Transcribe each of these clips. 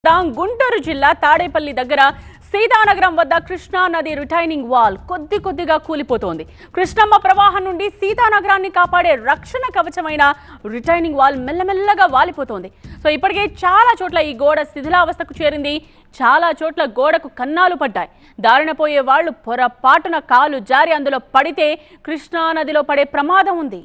రాం గుంటూరు జిల్లా తాడేపల్లి దగ్గర సీతానగరం వద్ద కృష్ణా నది రిటైనింగ్ వాల్ కొద్ది కొద్దిగా కూలిపోతోంది కృష్ణమ్మ ప్రవాహం నుండి సీతానగరాన్ని కాపాడే రక్షణ కవచమైన రిటైనింగ్ వాల్ మెల్లమెల్లగా వాలిపోతోంది సో ఇప్పటికే చాలా చోట్ల ఈ గోడ శిథిలావస్థకు చేరింది చాలా చోట్ల గోడకు కన్నాలు పడ్డాయి దారిన పోయే వాళ్ళు పొరపాటున కాలు జారి అందులో పడితే కృష్ణా నదిలో పడే ప్రమాదం ఉంది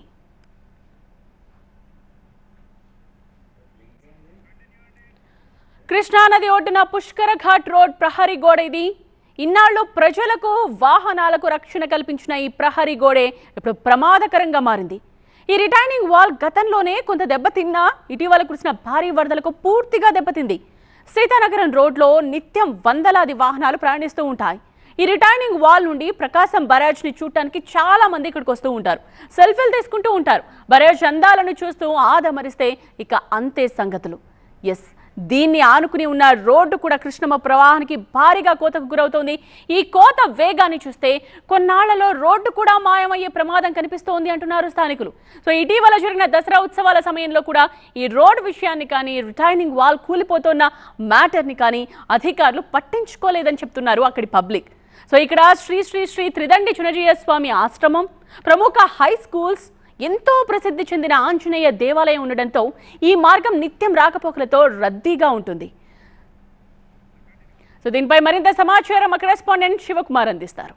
కృష్ణానది ఒడ్డున పుష్కర ఘాట్ రోడ్ ప్రహరీ గోడ ఇది ఇన్నాళ్ళు ప్రజలకు వాహనాలకు రక్షణ కల్పించిన ఈ ప్రహరీ గోడే ఇప్పుడు ప్రమాదకరంగా మారింది ఈ రిటైనింగ్ వాల్ గతంలోనే కొంత దెబ్బతిన్నా ఇటీవల కురిసిన భారీ వరదలకు పూర్తిగా దెబ్బతింది సీతానగరం రోడ్లో నిత్యం వందలాది వాహనాలు ప్రయాణిస్తూ ఉంటాయి ఈ రిటైనింగ్ వాల్ నుండి ప్రకాశం బరాజ్ ని చూడటానికి చాలా మంది ఇక్కడికి వస్తూ ఉంటారు సెల్ఫీలు తీసుకుంటూ ఉంటారు బరాజ్ అందాలను చూస్తూ ఆదమరిస్తే ఇక అంతే సంగతులు ఎస్ దీన్ని ఆనుకుని ఉన్న రోడ్డు కూడా కృష్ణమ్మ ప్రవాహానికి భారీగా కోతకు గురవుతోంది ఈ కోత వేగాన్ని చూస్తే కొన్నాళ్లలో రోడ్డు కూడా మాయమయ్యే ప్రమాదం కనిపిస్తోంది అంటున్నారు స్థానికులు సో ఇటీవల జరిగిన దసరా ఉత్సవాల సమయంలో కూడా ఈ రోడ్ విషయాన్ని కానీ రిటైనింగ్ వాల్ కూలిపోతున్న మ్యాటర్ని కానీ అధికారులు పట్టించుకోలేదని చెప్తున్నారు అక్కడి పబ్లిక్ సో ఇక్కడ శ్రీ శ్రీ శ్రీ త్రిదండి చునజీయ స్వామి ఆశ్రమం ప్రముఖ హై స్కూల్స్ ఎంతో ప్రసిద్ధి చెందిన ఆంజనేయ దేవాలయం ఉండడంతో ఈ మార్గం నిత్యం రాకపోకలతో రద్దీగా ఉంటుంది సో దీనిపై మరింత సమాచారం మా కరెస్పాండెంట్ శివకుమార్ అందిస్తారు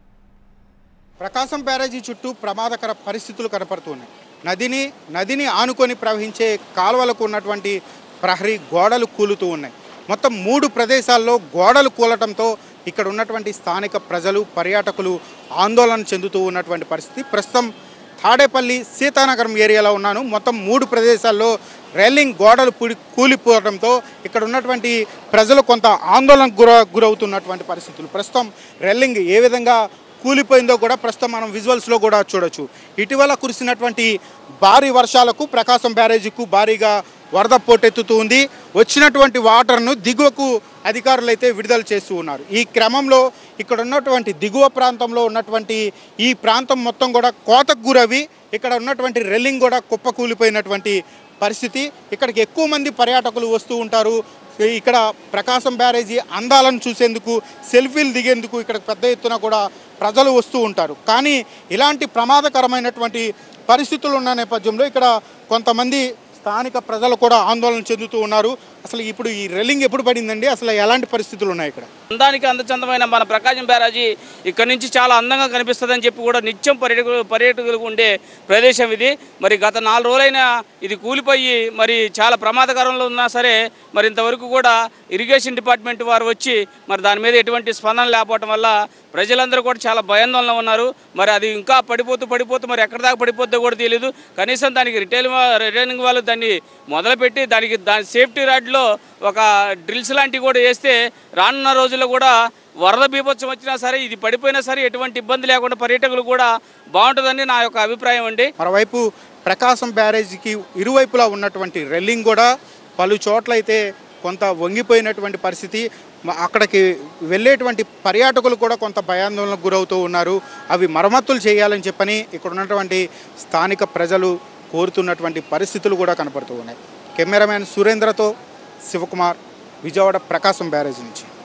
ప్రకాశం బ్యారేజీ చుట్టూ ప్రమాదకర పరిస్థితులు కనపడుతున్నాయి నదిని నదిని ఆనుకొని ప్రవహించే కాలువలకు ఉన్నటువంటి ప్రహరీ గోడలు కూలుతూ ఉన్నాయి మొత్తం మూడు ప్రదేశాల్లో గోడలు కూలటంతో ఇక్కడ ఉన్నటువంటి స్థానిక ప్రజలు పర్యాటకులు ఆందోళన చెందుతూ ఉన్నటువంటి పరిస్థితి ప్రస్తుతం తాడేపల్లి సీతానగరం ఏరియాలో ఉన్నాను మొత్తం మూడు ప్రదేశాల్లో రైలింగ్ గోడలు పుడి కూలిపోవడంతో ఇక్కడ ఉన్నటువంటి ప్రజలు కొంత ఆందోళనకు గుర గురవుతున్నటువంటి పరిస్థితులు ప్రస్తుతం రైలింగ్ ఏ విధంగా కూలిపోయిందో కూడా ప్రస్తుతం మనం విజువల్స్లో కూడా చూడొచ్చు ఇటీవల కురిసినటువంటి భారీ వర్షాలకు ప్రకాశం బ్యారేజీకు భారీగా వరద పోటెత్తుతూ ఉంది వచ్చినటువంటి వాటర్ను దిగువకు అధికారులు అయితే విడుదల చేస్తూ ఉన్నారు ఈ క్రమంలో ఇక్కడ ఉన్నటువంటి దిగువ ప్రాంతంలో ఉన్నటువంటి ఈ ప్రాంతం మొత్తం కూడా కోతకు గురవి ఇక్కడ ఉన్నటువంటి రెల్లింగ్ కూడా కుప్పకూలిపోయినటువంటి పరిస్థితి ఇక్కడికి ఎక్కువ మంది పర్యాటకులు వస్తూ ఉంటారు ఇక్కడ ప్రకాశం బ్యారేజీ అందాలను చూసేందుకు సెల్ఫీలు దిగేందుకు ఇక్కడ పెద్ద ఎత్తున కూడా ప్రజలు వస్తూ ఉంటారు కానీ ఇలాంటి ప్రమాదకరమైనటువంటి పరిస్థితులు ఉన్న నేపథ్యంలో ఇక్కడ కొంతమంది స్థానిక ప్రజలు కూడా ఆందోళన చెందుతూ ఉన్నారు అసలు ఇప్పుడు ఈ రెల్లింగ్ ఎప్పుడు పడిందండి అసలు ఎలాంటి పరిస్థితులు ఉన్నాయి ఇక్కడ అందానికి అందచందమైన మన ప్రకాశం బ్యారాజీ ఇక్కడ నుంచి చాలా అందంగా కనిపిస్తుందని చెప్పి కూడా నిత్యం పర్యాటకులు పర్యాటకులకు ఉండే ప్రదేశం ఇది మరి గత నాలుగు రోజులైనా ఇది కూలిపోయి మరి చాలా ప్రమాదకరంలో ఉన్నా సరే మరి ఇంతవరకు కూడా ఇరిగేషన్ డిపార్ట్మెంట్ వారు వచ్చి మరి దాని మీద ఎటువంటి స్పందన లేకపోవటం వల్ల ప్రజలందరూ కూడా చాలా భయాందోళన ఉన్నారు మరి అది ఇంకా పడిపోతూ పడిపోతూ మరి ఎక్కడ దాకా పడిపోతుందో కూడా తెలియదు కనీసం దానికి రిటైల్ రిటైనింగ్ వాళ్ళు దాన్ని మొదలుపెట్టి దానికి దాని సేఫ్టీ రాడ్లో ఒక డ్రిల్స్ లాంటివి కూడా వేస్తే రానున్న రోజుల్లో కూడా వరద బీభత్సం వచ్చినా సరే ఇది పడిపోయినా సరే ఎటువంటి ఇబ్బంది లేకుండా పర్యాటకులు కూడా బాగుంటుందని నా యొక్క అభిప్రాయం అండి మరోవైపు ప్రకాశం బ్యారేజీకి ఇరువైపులా ఉన్నటువంటి రెల్లింగ్ కూడా పలు చోట్ల అయితే కొంత వంగిపోయినటువంటి పరిస్థితి మ- అక్కడికి వెళ్ళేటువంటి పర్యాటకులు కూడా కొంత భయాందోళనకు గురవుతూ ఉన్నారు అవి మరమ్మతులు చేయాలని చెప్పని ఇక్కడ ఉన్నటువంటి స్థానిక ప్రజలు కోరుతున్నటువంటి పరిస్థితులు కూడా కనపడుతూ ఉన్నాయి కెమెరామ్యాన్ సురేంద్రతో శివకుమార్ విజయవాడ ప్రకాశం బ్యారేజ్ నుంచి